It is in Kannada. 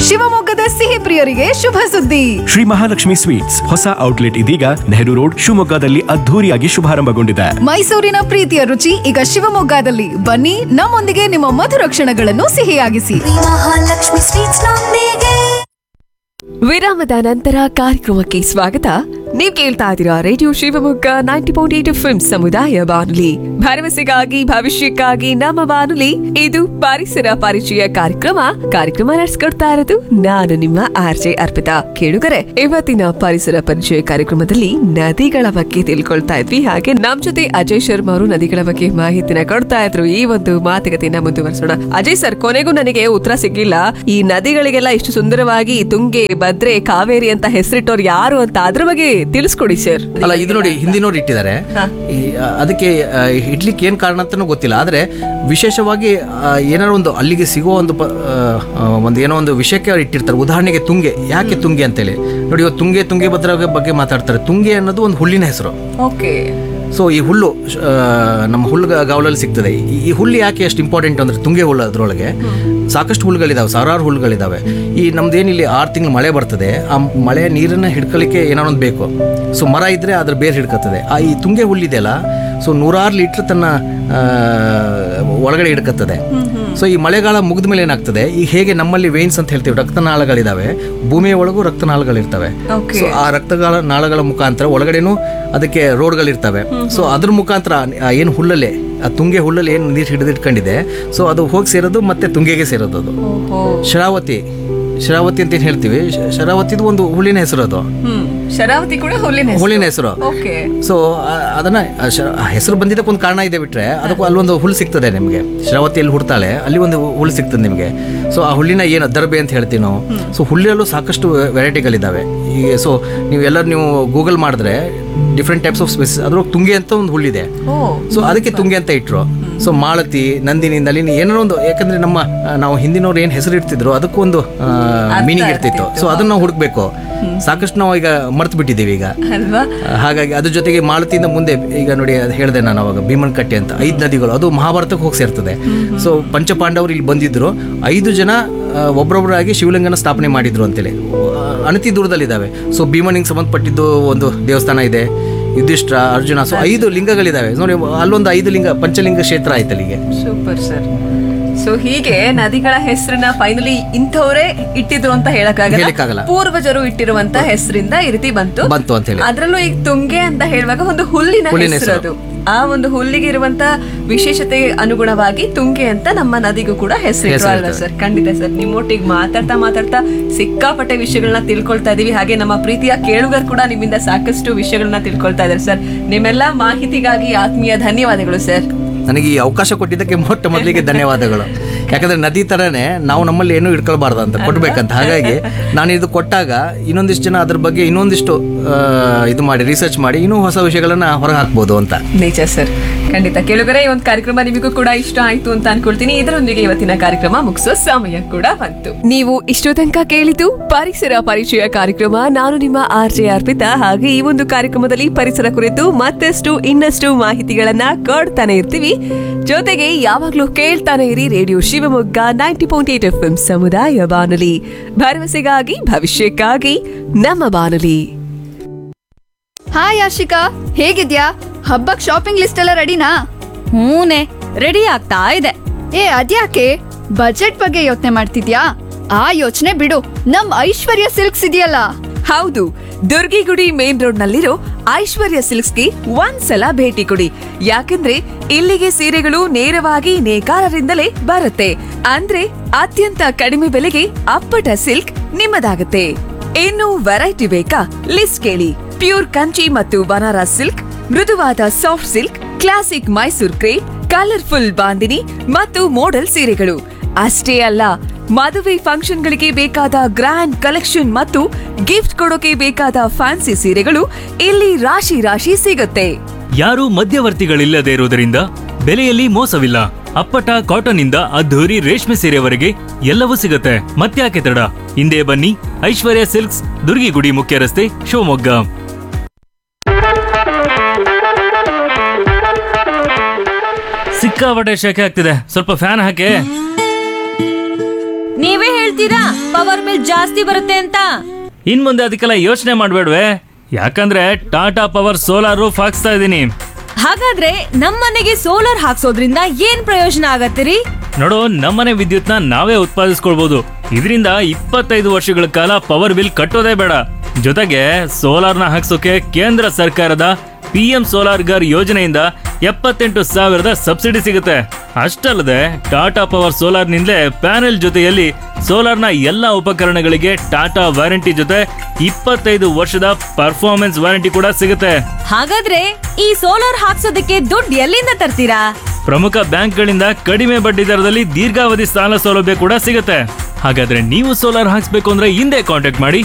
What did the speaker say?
ಶಿವಮೊಗ್ಗದ ಸಿಹಿ ಪ್ರಿಯರಿಗೆ ಶುಭ ಸುದ್ದಿ ಶ್ರೀ ಮಹಾಲಕ್ಷ್ಮಿ ಸ್ವೀಟ್ಸ್ ಹೊಸ ಔಟ್ಲೆಟ್ ಇದೀಗ ನೆಹರು ರೋಡ್ ಶಿವಮೊಗ್ಗದಲ್ಲಿ ಅದ್ಧೂರಿಯಾಗಿ ಶುಭಾರಂಭಗೊಂಡಿದೆ ಮೈಸೂರಿನ ಪ್ರೀತಿಯ ರುಚಿ ಈಗ ಶಿವಮೊಗ್ಗದಲ್ಲಿ ಬನ್ನಿ ನಮ್ಮೊಂದಿಗೆ ನಿಮ್ಮ ಮಧುರ ಕ್ಷಣಗಳನ್ನು ಸಿಹಿಯಾಗಿಸಿ ಮಹಾಲಕ್ಷ್ಮಿ ಸ್ವೀಟ್ಸ್ ನೊಂದಿಗೆ ವಿರಾಮದ ನಂತರ ಕಾರ್ಯಕ್ರಮಕ್ಕೆ ಸ್ವಾಗತ ನೀವು ಕೇಳ್ತಾ ಇದ್ದೀರಾ radio Shivamogga ninety point eight F ಸಮುದಾಯ ಬಾನುಲಿ ಭರವಸೆಗಾಗಿ ಭವಿಷ್ಯಕ್ಕಾಗಿ ನಮ್ಮ ಬಾನುಲಿ ಇದು ಪರಿಸರ ಪರಿಚಯ ಕಾರ್ಯಕ್ರಮ ಕಾರ್ಯಕ್ರಮ ನಡೆಸ್ಕೊಡ್ತಾ ಇರೋದು ನಾನು ನಿಮ್ಮ ಆರ್ ಜೆ ಅರ್ಪಿತಾ ಕೇಳುಗರೆ ಇವತ್ತಿನ ಪರಿಸರ ಪರಿಚಯ ಕಾರ್ಯಕ್ರಮದಲ್ಲಿ ನದಿಗಳ ಬಗ್ಗೆ ತಿಳ್ಕೊಳ್ತಾ ಇದ್ವಿ ಹಾಗೆ ನಮ್ ಜೊತೆ ಅಜಯ್ ಶರ್ಮಾ ಅವರು ನದಿಗಳ ಬಗ್ಗೆ ಮಾಹಿತಿನ ಕೊಡ್ತಾ ಇದ್ರು ಈ ಒಂದು ಮಾತುಕತೆಯನ್ನ ಮುಂದುವರಿಸೋಣ ಅಜಯ್ ಸರ್ ಕೊನೆಗೂ ನನಗೆ ಉತ್ತರ ಸಿಗ್ಲಿಲ್ಲ ಈ ನದಿಗಳಿಗೆಲ್ಲ ಇಷ್ಟು ಸುಂದರವಾಗಿ ತುಂಗೆ ಭದ್ರೆ ಕಾವೇರಿ ಅಂತ ಹೆಸರಿಟ್ಟವ್ರು ಯಾರು ಅಂತ ಅದ್ರ ಬಗ್ಗೆ ತಿಳಿಸ್ಕೊಡಿ ಸರ್ ಅಲ್ಲ ಇದು ನೋಡಿ ಹಿಂದಿನವ್ರು ಇಟ್ಟಿದ್ದಾರೆ ಈ, ಆ, ಅದಕ್ಕೆ ಆ, ಇಡ್ಲಿಕ್ಕೆ ಏನ್ ಕಾರಣ ಅಂತಾನೂ ಗೊತ್ತಿಲ್ಲ ಆದ್ರೆ ವಿಶೇಷವಾಗಿ ಆ, ಏನಾದ್ರು ಒಂದು ಅಲ್ಲಿಗೆ ಸಿಗೋ ಒಂದು ಪ- ಆ, ಆ, ಒಂದು ಏನೋ ಒಂದು ವಿಷಯಕ್ಕೆ ಅವ್ರು ಇಟ್ಟಿರ್ತಾರೆ ಉದಾಹರಣೆಗೆ ತುಂಗೆ ಯಾಕೆ ತುಂಗೆ ಅಂತೇಳಿ ನೋಡಿ ಇವತ್ತು ತುಂಗೆ ತುಂಗೆ ಭದ್ರಾ ಬಗ್ಗೆ ಮಾತಾಡ್ತಾರೆ ತುಂಗೆ ಅನ್ನೋದು ಒಂದು ಹುಲ್ಲಿನ ಹೆಸರು ಓಕೆ ಸೊ ಈ ಹುಲ್ಲು ಆ, ನಮ್ಮ ಹುಲ್ಲು ಗಾವಲಲ್ಲಿ ಸಿಗ್ತದೆ ಈ- ಈ ಹುಲ್ಲು ಯಾಕೆ ಎಷ್ಟು ಇಂಪಾರ್ಟೆಂಟ್ ಅಂದ್ರೆ ತುಂಗೆ ಹುಲ್ಲು ಅದರೊಳಗೆ ಸಾಕಷ್ಟು ಹುಲ್ಲುಗಳಿದಾವೆ ಸಾವಿರಾರು ಹುಲ್ಲುಗಳಿದಾವೆ ಈ ನಮ್ದೇನು ಇಲ್ಲಿ ಆರು ತಿಂಗಳು ಮಳೆ ಬರ್ತದೆ ಆ ಮಳೆ ನೀರನ್ನ ಹಿಡ್ಕೊಳ್ಳಿಕ್ಕೆ ಏನಾರು ಒಂದು ಬೇಕು ಸೊ ಮರ ಇದ್ರೆ ಅದ್ರ ಬೇರೆ ಹಿಡ್ಕತ್ತದೆ ಆ ಈ ತುಂಗೆ ಹುಲ್ಲಿದೆಯಲ್ಲ ಸೊ ನೂರಾರು ಲೀಟ್ರ್ ತನ್ನ ಆ, ಒಳಗಡೆ ಹಿಡ್ಕತ್ತದೆ ಸೊ ಈ ಮಳೆಗಾಲ ಮುಗಿದ ಮೇಲೆ ಏನಾಗ್ತದೆ ಈಗ ಹೇಗೆ ನಮ್ಮಲ್ಲಿ ವೇನ್ಸ್ ಅಂತ ಹೇಳ್ತೀವಿ ರಕ್ತನಾಳಗಳಿದಾವೆ ಭೂಮಿಯ ಒಳಗೂ ರಕ್ತನಾಳಗಳಿರ್ತವೆ Okay. ಸೊ ಆ ರಕ್ತಗಳ ನಾಳಗಳ ಮುಖಾಂತರ ಒಳಗಡೆನೂ ಅದಕ್ಕೆ ರೋಡ್ಗಳಿರ್ತವೆ ಸೊ ಅದ್ರ ಮುಖಾಂತರ ಆ ಏನು ಹುಲ್ಲಲ್ಲಿ ಆ ತುಂಗೆ ಹುಲ್ಲಲ್ಲಿ ಏನು ನೀರು ಹಿಡಿದಿಟ್ಕೊಂಡಿದೆ ಸೊ ಅದು ಹೋಗಿ ಸೇರೋದು ಮತ್ತೆ ತುಂಗೆಗೆ ಸೇರೋದು ಅದು ಶರಾವತಿ ಶರಾವತಿ ಅಂತ ಏನು ಹೇಳ್ತೀವಿ ಶ- ಶರಾವತಿದು ಒಂದು ಹುಲ್ಲಿನ ಹೆಸರು ಅದು ಹ್ಮ್ ಶರಾವತಿ ಕೂಡ ಹುಲ್ಲಿನ ಹುಲ್ಲಿನ ಹೆಸರು ಓಕೆ ಸೊ ಅದನ್ನ ಆ ಶ- ಆ ಹೆಸರು ಬಂದಿದ್ದಕ್ಕೆ ಒಂದು ಕಾರಣ ಇದೆ ಬಿಟ್ರೆ ಅದಕ್ಕೂ ಅಲ್ಲೊಂದು ಹುಲ್ಲು ಸಿಗ್ತದೆ ನಿಮಗೆ ಶ್ರಾವತಿಯಲ್ಲಿ ಹುಡ್ತಾಳೆ ಅಲ್ಲಿ ಒಂದು ಹುಲ್ಲು ಸಿಗ್ತದೆ ನಿಮಗೆ ಸೊ ಆ ಹುಲ್ಲಿನ ಏನು ದರ್ಬೆ ಅಂತ ಹೇಳ್ತೀವಿ ನಾವು ಸೊ ಹುಲ್ಲಲ್ಲೂ ಸಾಕಷ್ಟು ವೆರೈಟಿಗಳಿದ್ದಾವೆ ಈಗ ಸೊ ನೀವು ಎಲ್ಲರೂ ನೀವು ಗೂಗಲ್ ಮಾಡಿದ್ರೆ ಡಿಫ್ರೆಂಟ್ ಟೈಪ್ಸ್ ಆಫ್ ಸ್ಪೆಸಿಸ್ ಅದ್ರೊಳಗೆ ತುಂಗೆ ಅಂತ ಒಂದು ಹುಲ್ಲಿದೆ ಓ ಸೊ ಅದಕ್ಕೆ ತುಂಗೆ ಅಂತ ಇಟ್ರು ಸೊ ಮಾಳತಿ ನಂದಿನಿ ನಳಿನಿ ಏನೋ ಒಂದು ಯಾಕಂದ್ರೆ ನಮ್ಮ ಆ, ನಾವು ಹಿಂದಿನವ್ರು ಏನು ಹೆಸರು ಇಡ್ತಿದ್ರು ಅದಕ್ಕೂ ಒಂದು ಮೀನಿಂಗ್ ಇರ್ತಿತ್ತು ಸೊ ಅದನ್ನ ನಾವು ಹುಡುಕ್ಬೇಕು ಸಾಕಷ್ಟು ನಾವು ಈಗ ಮರ್ತು ಬಿಟ್ಟಿದ್ದೀವಿ ಈಗ ಅಲ್ವಾ ಹಾಗಾಗಿ ಅದ್ರ ಜೊತೆಗೆ ಮಾಲತಿಯಿಂದ ಮುಂದೆ ಈಗ ನೋಡಿ ಅದು ಹೇಳಿದೆ ನಾನು ಅವಾಗ ಭೀಮನ್ ಕಟ್ಟೆ ಅಂತ ಐದು ನದಿಗಳು ಅದು ಮಹಾಭಾರತಕ್ಕೆ ಹೋಗಿ ಸೇರ್ತದೆ ಸೊ ಪಂಚಪಾಂಡವರು ಇಲ್ಲಿ ಬಂದಿದ್ರು ಐದು ಜನ ಆ, ಒಬ್ರೊಬ್ರಾಗಿ ಶಿವಲಿಂಗನ ಸ್ಥಾಪನೆ ಮಾಡಿದ್ರು ಅಂತೇಳಿ ಆ, ಅನತಿ ದೂರದಲ್ಲಿದ್ದಾವೆ ಸೊ ಭೀಮನಿಗೆ ಸಂಬಂಧಪಟ್ಟಿದ್ದು ಒಂದು ದೇವಸ್ಥಾನ ಇದೆ ಯುಧಿಷ್ಠರ ಅರ್ಜುನ ಸೊ ಐದು ಲಿಂಗಗಳಿದ್ದಾವೆ ನೋಡಿ ಅಲ್ಲೊಂದು ಐದು ಲಿಂಗ ಪಂಚಲಿಂಗ ಕ್ಷೇತ್ರ ಆಯ್ತು ಅಲ್ಲಿಗೆ ಸೂಪರ್ ಸರ್ ಸೊ ಹೀಗೆ ನದಿಗಳ ಹೆಸರನ್ನ ಫೈನಲಿ ಇಂಥವರೇ ಇಟ್ಟಿದ್ರು ಅಂತ ಹೇಳಕ್ಕಾಗಲ್ಲ. ಹೇಳಕ್ಕಾಗಲ್ಲ ಪೂರ್ವಜರು ಇಟ್ಟಿರುವಂತ ಹೆಸರಿಂದ ಈ ರೀತಿ ಬಂತು ಬಂತು ಅಂತ ಹೇಳಿ ಅದ್ರಲ್ಲೂ ಈಗ ತುಂಗೆ ಅಂತ ಹೇಳುವಾಗ ಒಂದು ಹುಲ್ಲಿನ ಹುಲ್ಲಿನ ಹೆಸರು ಹೆಸರು. ಅದು ಆ ಒಂದು ಹುಲ್ಲಿಗೆ ಇರುವಂತ ವಿಶೇಷತೆ ಅನುಗುಣವಾಗಿ ತುಂಗೆ ಅಂತ ನಮ್ಮ ನದಿಗೂ ಕೂಡ ಹೆಸರು ಹೆಸರು ಅಲ್ವಾ ಇರ್ತದೆ. ಸರ್ ಖಂಡಿತ ಸರ್ ನಿಮ್ಮೊಟ್ಟಿಗೆ ಮಾತಾಡ್ತಾ ಮಾತಾಡ್ತಾ ಸಿಕ್ಕಾಪಟ್ಟೆ ವಿಷಯಗಳನ್ನ ತಿಳ್ಕೊಳ್ತಾ ಇದೀವಿ ಹಾಗೆ ನಮ್ಮ ಪ್ರೀತಿಯ ಕೇಳುಗರು ಕೂಡ ನಿಮ್ಮಿಂದ ಸಾಕಷ್ಟು ವಿಷಯಗಳನ್ನ ತಿಳ್ಕೊಳ್ತಾ ಇದ್ದಾರೆ ಸರ್ ನಿಮ್ಮೆಲ್ಲ ಮಾಹಿತಿಗಾಗಿ ಆತ್ಮೀಯ ಧನ್ಯವಾದಗಳು ಸರ್ ನನಗೆ ಈ ಅವಕಾಶ ಕೊಟ್ಟಿದ್ದಕ್ಕೆ ಮೊಟ್ಟ ಮೊದಲಿಗೆ ಧನ್ಯವಾದಗಳು ಯಾಕಂದ್ರೆ ನದಿ ತರನೇ ನಾವು ನಮ್ಮಲ್ಲಿ ಏನೂ ಇಟ್ಕೊಳ್ಬಾರ್ದು ಅಂತ ಕೊಡ್ಬೇಕಂತ ಹಾಗಾಗಿ ನಾನು ಇದು ಕೊಟ್ಟಾಗ ಇನ್ನೊಂದಿಷ್ಟು ಜನ ಅದ್ರ ಬಗ್ಗೆ ಇನ್ನೊಂದಿಷ್ಟು ಆ, ಇದು ಮಾಡಿ ರಿಸರ್ಚ್ ಮಾಡಿ ಇನ್ನೂ ಹೊಸ ವಿಷಯಗಳನ್ನ ಹೊರಗೆ ಹಾಕ್ಬೋದು ಅಂತ ನಿಜ ಸರ್ ಖಂಡಿತ ಕೇಳುಗರೆ ಈ ಒಂದು ಕಾರ್ಯಕ್ರಮ ನಿಮಗೂ ಕೂಡ ಇಷ್ಟ ಆಯ್ತು ಅಂತ ಅನ್ಕೊಳ್ತೀನಿ ಇದರೊಂದಿಗೆ ಇವತ್ತಿನ ಕಾರ್ಯಕ್ರಮ ಮುಗಿಸೋ ಸಮಯ ಕೂಡ ಬಂತು ನೀವು ಇಷ್ಟೋ ತನಕ ಕೇಳಿದ್ದು ಪರಿಸರ ಪರಿಚಯ ಕಾರ್ಯಕ್ರಮ ನಾನು ನಿಮ್ಮ ಆರ್ ಜೆ ಅರ್ಪಿತಾ ಹಾಗೆ ಈ ಒಂದು ಕಾರ್ಯಕ್ರಮದಲ್ಲಿ ಪರಿಸರ ಕುರಿತು ಮತ್ತಷ್ಟು ಇನ್ನಷ್ಟು ಮಾಹಿತಿಗಳನ್ನ ಕೊಡ್ತಾನೆ ಇರ್ತೀವಿ ಜೊತೆಗೆ ಯಾವಾಗ್ಲೂ ಕೇಳ್ತಾನೆ ಇರಿ radio Shivamogga ninety point eight F ಸಮುದಾಯ ಬಾನುಲಿ ಭರವಸೆಗಾಗಿ ಭವಿಷ್ಯಕ್ಕಾಗಿ ನಮ್ಮ ಬಾನುಲಿ ಹಾಯ್ ಆಶಿಕಾ ಹೇಗಿದ್ಯಾ ಹಬ್ಬಕ್ ಶಾಪಿಂಗ್ ಲಿಸ್ಟ್ ಎಲ್ಲ ರೆಡಿನಾ ಹೂನೆ ರೆಡಿ ಆಗ್ತಾ ಇದೆ ಏ ಅದ್ಯಾಕೆ ಬಜೆಟ್ ಬಗ್ಗೆ ಯೋಚನೆ ಮಾಡ್ತಿದ್ಯಾ ಆ ಯೋಚನೆ ಬಿಡು ನಮ್ ಐಶ್ವರ್ಯ ಸಿಲ್ಕ್ಸ್ ಇದೆಯಲ್ಲ ಹೌದು ದುರ್ಗಿಗುಡಿ ಮೇನ್ ರೋಡ್ ನಲ್ಲಿರೋ ಐಶ್ವರ್ಯ ಸಿಲ್ಕ್ಸ್ಗೆ ಒಂದ್ಸಲ ಭೇಟಿ ಕೊಡಿ ಯಾಕಂದ್ರೆ ಇಲ್ಲಿಗೆ ಸೀರೆಗಳು ನೇರವಾಗಿ ನೇಕಾರರಿಂದಲೇ ಬರುತ್ತೆ ಅಂದ್ರೆ ಅತ್ಯಂತ ಕಡಿಮೆ ಬೆಲೆಗೆ ಅಪ್ಪಟ ಸಿಲ್ಕ್ ನಿಮ್ಮದಾಗುತ್ತೆ ಇನ್ನು ವೆರೈಟಿ ಬೇಕಾ ಲಿಸ್ಟ್ ಕೇಳಿ ಪ್ಯೂರ್ ಕಂಚಿ ಮತ್ತು ಬನಾರಸ್ ಸಿಲ್ಕ್ ಮೃದುವಾದ soft silk classic Mysore crepe colourful bandhani ಮತ್ತು ಮೋಡಲ್ ಸೀರೆಗಳು ಅಷ್ಟೇ ಅಲ್ಲ ಮದುವೆ ಫಂಕ್ಷನ್ಗಳಿಗೆ ಬೇಕಾದ ಗ್ರ್ಯಾಂಡ್ ಕಲೆಕ್ಷನ್ ಮತ್ತು ಗಿಫ್ಟ್ ಕೊಡೋಕೆ ಬೇಕಾದ ಫ್ಯಾನ್ಸಿ ಸೀರೆಗಳು ಇಲ್ಲಿ ರಾಶಿ ರಾಶಿ ಸಿಗುತ್ತೆ ಯಾರೂ ಮಧ್ಯವರ್ತಿಗಳಿಲ್ಲದೆ ಇರುವುದರಿಂದ ಬೆಲೆಯಲ್ಲಿ ಮೋಸವಿಲ್ಲ ಅಪ್ಪಟ ಕಾಟನ್ ಇಂದ ಅದ್ಧೂರಿ ರೇಷ್ಮೆ ಸೀರೆವರೆಗೆ ಎಲ್ಲವೂ ಸಿಗುತ್ತೆ ಮತ್ತ್ಯಾಕೆ ತಡ ಹಿಂದೆ ಬನ್ನಿ ಐಶ್ವರ್ಯ ಸಿಲ್ಕ್ಸ್ ದುರ್ಗಿಗುಡಿ ಮುಖ್ಯ ರಸ್ತೆ ಶಿವಮೊಗ್ಗ ಸಿಕ್ಕಾಪಟ್ಟೆ ಶೆಕೆ ಆಗ್ತಿದೆ ಸ್ವಲ್ಪ ಫ್ಯಾನ್ ಹಾಕಿ ನೀವೇ ಹೇಳ್ತೀರಾ ಹೇಳ್ತಿದ್ದೀರಾ ಪವರ್ ಬಿಲ್ ಜಾಸ್ತಿ ಬರುತ್ತೆ ಅಂತ ಇನ್ ಮುಂದೆ ಅದಕ್ಕೆಲ್ಲ ಯೋಚನೆ ಮಾಡ್ಬೇಡ್ವೆ ಯಾಕಂದ್ರೆ ಟಾಟಾ ಪವರ್ ಸೋಲಾರ್ ರೂಫ್ ಹಾಕ್ಸ್ತಾ ಇದ್ದೀನಿ ಹಾಗಾದ್ರೆ ನಮ್ಮನೆಗೆ ಸೋಲಾರ್ ಹಾಕ್ಸೋದ್ರಿಂದ ಏನ್ ಪ್ರಯೋಜನ ಆಗತ್ತಿರಿ ನೋಡು ನಮ್ಮನೆ ವಿದ್ಯುತ್ನ ನಾವೇ ಉತ್ಪಾದಿಸ್ಕೊಳ್ಬಹುದು ಇದರಿಂದ ಇಪ್ಪತ್ತೈದು ವರ್ಷಗಳ ಕಾಲ ಪವರ್ ಬಿಲ್ ಕಟ್ಟೋದೇ ಬೇಡ ಜೊತೆಗೆ ಸೋಲಾರ್ನ ಹಾಕ್ಸೋಕೆ ಕೇಂದ್ರ ಸರ್ಕಾರದ ಪಿ ಎಂ ಸೋಲಾರ್ ಗರ್ ಯೋಜನೆಯಿಂದ ಎಪ್ಪತ್ತೆಂಟು ಸಾವಿರದ ಸಬ್ಸಿಡಿ ಸಿಗುತ್ತೆ ಅಷ್ಟಲ್ಲದೆ ಟಾಟಾ ಪವರ್ ಸೋಲಾರ್ನಿಂದಲೇ ಪ್ಯಾನೆಲ್ ಜೊತೆಯಲ್ಲಿ ಸೋಲಾರ್ನ ಎಲ್ಲ ಉಪಕರಣಗಳಿಗೆ ಟಾಟಾ ವಾರಂಟಿ ಜೊತೆ ಇಪ್ಪತ್ತೈದು ವರ್ಷದ ಪರ್ಫಾರ್ಮೆನ್ಸ್ ವಾರಂಟಿ ಕೂಡ ಸಿಗುತ್ತೆ ಹಾಗಾದ್ರೆ ಈ ಸೋಲಾರ್ ಹಾಕ್ಸೋದಕ್ಕೆ ದುಡ್ಡು ಎಲ್ಲಿಂದ ತರ್ತೀರಾ ಪ್ರಮುಖ ಬ್ಯಾಂಕ್ಗಳಿಂದ ಕಡಿಮೆ ಬಡ್ಡಿ ದರದಲ್ಲಿ ದೀರ್ಘಾವಧಿ ಸಾಲ ಸೌಲಭ್ಯ ಕೂಡ ಸಿಗುತ್ತೆ ಹಾಗಾದ್ರೆ ನೀವು ಸೋಲಾರ್ ಹಾಕ್ಸ್ಬೇಕು ಅಂದ್ರೆ ಹಿಂದೆ ಕಾಂಟ್ಯಾಕ್ಟ್ ಮಾಡಿ